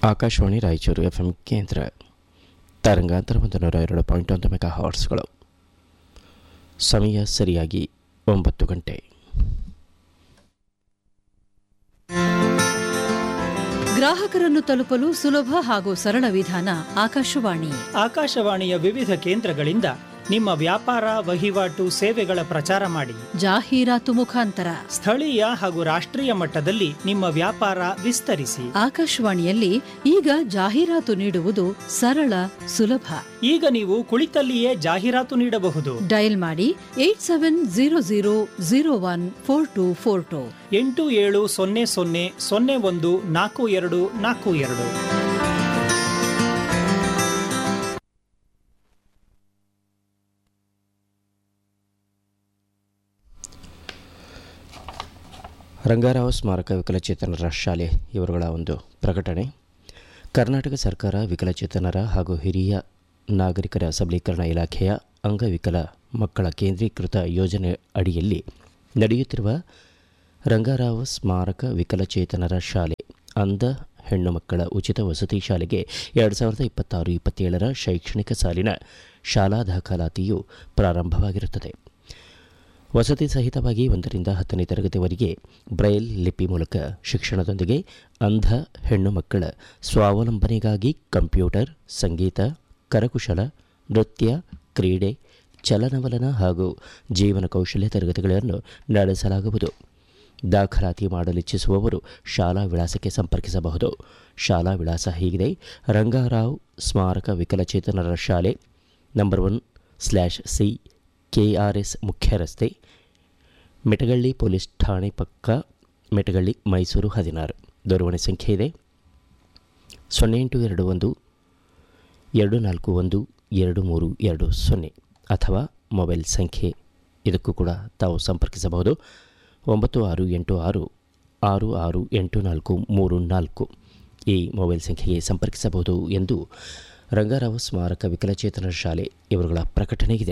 Akashvani Raichur F M ಕೇಂದ್ರ ತರಂಗಾಂತರ ಒಂದು ನೂರ ಎರಡು ಪಾಯಿಂಟ್ ಒಂದು ಮೆಗಾ ಹಾರ್ಟ್ಸ್ಗಳು ಸಮಯ ಸರಿಯಾಗಿ ಒಂಬತ್ತು ಗಂಟೆ ಗ್ರಾಹಕರನ್ನು ತಲುಪಲು ಸುಲಭ ಹಾಗೂ ಸರಳ ವಿಧಾನ ಆಕಾಶವಾಣಿ ಆಕಾಶವಾಣಿಯ ವಿವಿಧ ಕೇಂದ್ರಗಳಿಂದ ನಿಮ್ಮ ವ್ಯಾಪಾರ ವಹಿವಾಟು ಸೇವೆಗಳ ಪ್ರಚಾರ ಮಾಡಿ ಜಾಹೀರಾತು ಮುಖಾಂತರ ಸ್ಥಳೀಯ ಹಾಗೂ ರಾಷ್ಟ್ರೀಯ ಮಟ್ಟದಲ್ಲಿ ನಿಮ್ಮ ವ್ಯಾಪಾರ ವಿಸ್ತರಿಸಿ ಆಕಾಶವಾಣಿಯಲ್ಲಿ ಈಗ ಜಾಹೀರಾತು ನೀಡುವುದು ಸರಳ ಸುಲಭ ಈಗ ನೀವು ಕುಳಿತಲ್ಲಿಯೇ ಜಾಹೀರಾತು ನೀಡಬಹುದು ಡಯಲ್ ಮಾಡಿ eight seven zero zero zero one four two four two ಎಂಟು ಏಳು ಸೊನ್ನೆ ಸೊನ್ನೆ ಸೊನ್ನೆ ಒಂದು ನಾಲ್ಕು ಎರಡು ನಾಲ್ಕು ಎರಡು ರಂಗಾರಾವ್ ಸ್ಮಾರಕ ವಿಕಲಚೇತನರ ಶಾಲೆ ಇವರುಗಳ ಒಂದು ಪ್ರಕಟಣೆ ಕರ್ನಾಟಕ ಸರ್ಕಾರ ವಿಕಲಚೇತನರ ಹಾಗೂ ಹಿರಿಯ ನಾಗರಿಕರ ಸಬಲೀಕರಣ ಇಲಾಖೆಯ ಅಂಗವಿಕಲ ಮಕ್ಕಳ ಕೇಂದ್ರೀಕೃತ ಯೋಜನೆ ಅಡಿಯಲ್ಲಿ ನಡೆಯುತ್ತಿರುವ ರಂಗಾರಾವ್ ಸ್ಮಾರಕ ವಿಕಲಚೇತನರ ಶಾಲೆ ಅಂಧ ಹೆಣ್ಣು ಮಕ್ಕಳ ಉಚಿತ ವಸತಿ ಶಾಲೆಗೆ ಎರಡು ಸಾವಿರದ ಇಪ್ಪತ್ತಾರು ಇಪ್ಪತ್ತೇಳರ ಶೈಕ್ಷಣಿಕ ಸಾಲಿನ ಶಾಲಾ ದಾಖಲಾತಿಯು ಪ್ರಾರಂಭವಾಗಿರುತ್ತದೆ ವಸತಿ ಸಹಿತವಾಗಿ ಒಂದರಿಂದ ಹತ್ತನೇ ತರಗತಿವರೆಗೆ ಬ್ರೈಲ್ ಲಿಪಿ ಮೂಲಕ ಶಿಕ್ಷಣದೊಂದಿಗೆ ಅಂಧ ಹೆಣ್ಣು ಮಕ್ಕಳ ಸ್ವಾವಲಂಬನೆಗಾಗಿ ಕಂಪ್ಯೂಟರ್ ಸಂಗೀತ ಕರಕುಶಲ ನೃತ್ಯ ಕ್ರೀಡೆ ಚಲನವಲನ ಹಾಗೂ ಜೀವನ ಕೌಶಲ್ಯ ತರಗತಿಗಳನ್ನು ನಡೆಸಲಾಗುವುದು ದಾಖಲಾತಿ ಮಾಡಲಿಚ್ಛಿಸುವವರು ಶಾಲಾ ವಿಳಾಸಕ್ಕೆ ಸಂಪರ್ಕಿಸಬಹುದು ಶಾಲಾ ವಿಳಾಸ ಹೀಗಿದೆ ರಂಗಾರಾವ್ ಸ್ಮಾರಕ ವಿಕಲಚೇತನರ ಶಾಲೆ number one slash C KRS ಮುಖ್ಯ ರಸ್ತೆ ಮೆಟಗಳ್ಳಿ ಪೊಲೀಸ್ ಠಾಣೆ ಪಕ್ಕ ಮೆಟಗಳ್ಳಿ ಮೈಸೂರು ಹದಿನಾರು ದೂರವಾಣಿ ಸಂಖ್ಯೆ ಇದೆ ಸೊನ್ನೆ ಎಂಟು ಎರಡು ಒಂದು ಎರಡು ನಾಲ್ಕು ಒಂದು ಎರಡು ಮೂರು ಎರಡು ಸೊನ್ನೆ ಅಥವಾ ಮೊಬೈಲ್ ಸಂಖ್ಯೆ ಇದಕ್ಕೂ ಕೂಡ ತಾವು ಸಂಪರ್ಕಿಸಬಹುದು ಒಂಬತ್ತು ಆರು ಎಂಟು ಆರು ಆರು ಆರು ಎಂಟು ನಾಲ್ಕು ಮೂರು ನಾಲ್ಕು ಈ ಮೊಬೈಲ್ ಸಂಖ್ಯೆಗೆ ಸಂಪರ್ಕಿಸಬಹುದು ಎಂದು ರಂಗಾರಾವ್ ಸ್ಮಾರಕ ವಿಕಲಚೇತನರ ಶಾಲೆ ಇವರುಗಳ ಪ್ರಕಟಣೆಗಿದೆ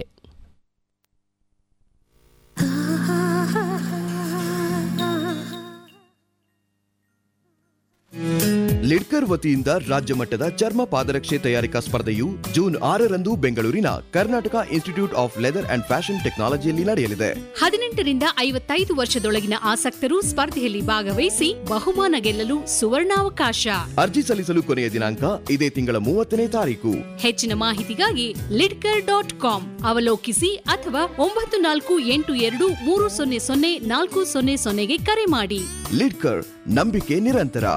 ಲಿಡ್ಕರ್ ವತಿಯಿಂದ ರಾಜ್ಯ ಮಟ್ಟದ ಚರ್ಮ ಪಾದರಕ್ಷೆ ತಯಾರಿಕಾ ಸ್ಪರ್ಧೆಯು ಜೂನ್ ಆರರಂದು ಬೆಂಗಳೂರಿನ Karnataka institute of leather and fashion ಟೆಕ್ನಾಲಜಿಯಲ್ಲಿ ನಡೆಯಲಿದೆ ಹದಿನೆಂಟರಿಂದ ಐವತ್ತೈದು ವರ್ಷದೊಳಗಿನ ಆಸಕ್ತರು ಸ್ಪರ್ಧೆಯಲ್ಲಿ ಭಾಗವಹಿಸಿ ಬಹುಮಾನ ಗೆಲ್ಲಲು ಸುವರ್ಣಾವಕಾಶ ಅರ್ಜಿ ಸಲ್ಲಿಸಲು ಕೊನೆಯ ದಿನಾಂಕ ಇದೇ ತಿಂಗಳ ಮೂವತ್ತನೇ ತಾರೀಕು ಹೆಚ್ಚಿನ ಮಾಹಿತಿಗಾಗಿ ಲಿಡ್ಕರ್ ಡಾಟ್ ಕಾಮ್ ಅವಲೋಕಿಸಿ ಅಥವಾ ಒಂಬತ್ತು ನಾಲ್ಕು ಎಂಟು ಎರಡು ಮೂರು ಸೊನ್ನೆ ಸೊನ್ನೆ ನಾಲ್ಕು ಸೊನ್ನೆ ಸೊನ್ನೆಗೆ ಕರೆ ಮಾಡಿ ಲಿಡ್ಕರ್ ನಂಬಿಕೆ ನಿರಂತರ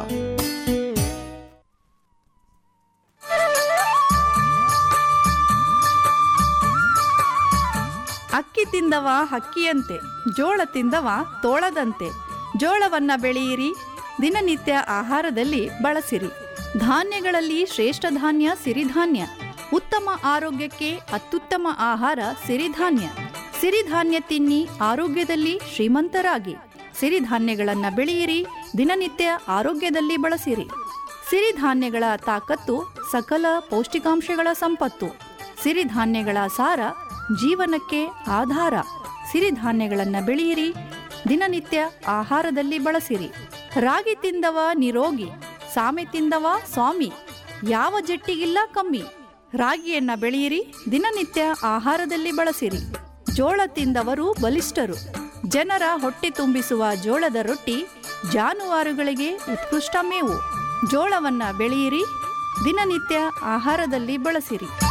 ಅಕ್ಕಿ ತಿಂದವ ಹಕ್ಕಿಯಂತೆ ಜೋಳ ತಿಂದವ ತೋಳದಂತೆ ಜೋಳವನ್ನ ಬೆಳೆಯಿರಿ ದಿನನಿತ್ಯ ಆಹಾರದಲ್ಲಿ ಬಳಸಿರಿ ಧಾನ್ಯಗಳಲ್ಲಿ ಶ್ರೇಷ್ಠ ಧಾನ್ಯ ಸಿರಿಧಾನ್ಯ ಉತ್ತಮ ಆರೋಗ್ಯಕ್ಕೆ ಅತ್ಯುತ್ತಮ ಆಹಾರ ಸಿರಿಧಾನ್ಯ ಸಿರಿಧಾನ್ಯ ತಿನ್ನಿ ಆರೋಗ್ಯದಲ್ಲಿ ಶ್ರೀಮಂತರಾಗಿ ಸಿರಿಧಾನ್ಯಗಳನ್ನ ಬೆಳೆಯಿರಿ ದಿನನಿತ್ಯ ಆರೋಗ್ಯದಲ್ಲಿ ಬಳಸಿರಿ ಸಿರಿಧಾನ್ಯಗಳ ತಾಕತ್ತು ಸಕಲ ಪೌಷ್ಟಿಕಾಂಶಗಳ ಸಂಪತ್ತು ಸಿರಿಧಾನ್ಯಗಳ ಸಾರ ಜೀವನಕ್ಕೆ ಆಧಾರ ಸಿರಿಧಾನ್ಯಗಳನ್ನು ಬೆಳೆಯಿರಿ ದಿನನಿತ್ಯ ಆಹಾರದಲ್ಲಿ ಬಳಸಿರಿ ರಾಗಿ ತಿಂದವ ನಿರೋಗಿ ಸಾಮೆ ತಿಂದವ ಸ್ವಾಮಿ ಯಾವ ಜಟ್ಟಿಗಿಲ್ಲ ಕಮ್ಮಿ ರಾಗಿಯನ್ನ ಬೆಳೆಯಿರಿ ದಿನನಿತ್ಯ ಆಹಾರದಲ್ಲಿ ಬಳಸಿರಿ ಜೋಳ ತಿಂದವರು ಬಲಿಷ್ಠರು ಜನರ ಹೊಟ್ಟೆ ತುಂಬಿಸುವ ಜೋಳದ ರೊಟ್ಟಿ ಜಾನುವಾರುಗಳಿಗೆ ಉತ್ಕೃಷ್ಟ ಮೇವು ಜೋಳವನ್ನ ಬೆಳೆಯಿರಿ ದಿನನಿತ್ಯ ಆಹಾರದಲ್ಲಿ ಬಳಸಿರಿ